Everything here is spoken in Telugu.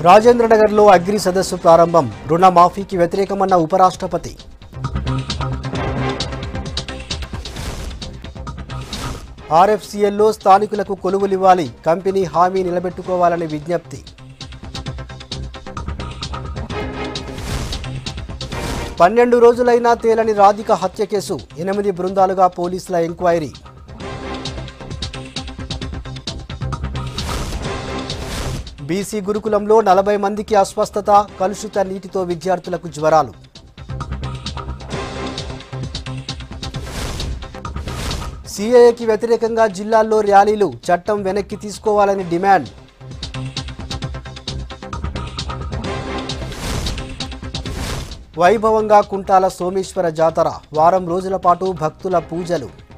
రాజేంద్రనగర్లో అగ్రి సదస్సు ప్రారంభం రుణమాఫీకి వ్యతిరేకమన్న ఉపరాష్ట్రపతి ఆర్ఎఫ్సిఎల్లో స్థానికులకు కొలువులివ్వాలి కంపెనీ హామీ నిలబెట్టుకోవాలని విజ్ఞప్తి పన్నెండు రోజులైనా తేలని రాధిక హత్య కేసు ఎనిమిది బృందాలుగా పోలీసుల ఎంక్వైరీ బీసీ గురుకులంలో నలభై మందికి అస్వస్థత కలుషిత నీటితో విద్యార్థులకు జ్వరాలు సీఏఏకి వ్యతిరేకంగా జిల్లాల్లో ర్యాలీలు చట్టం వెనక్కి తీసుకోవాలని డిమాండ్ వైభవంగా కుంటాల సోమేశ్వర జాతర వారం రోజుల పాటు భక్తుల పూజలు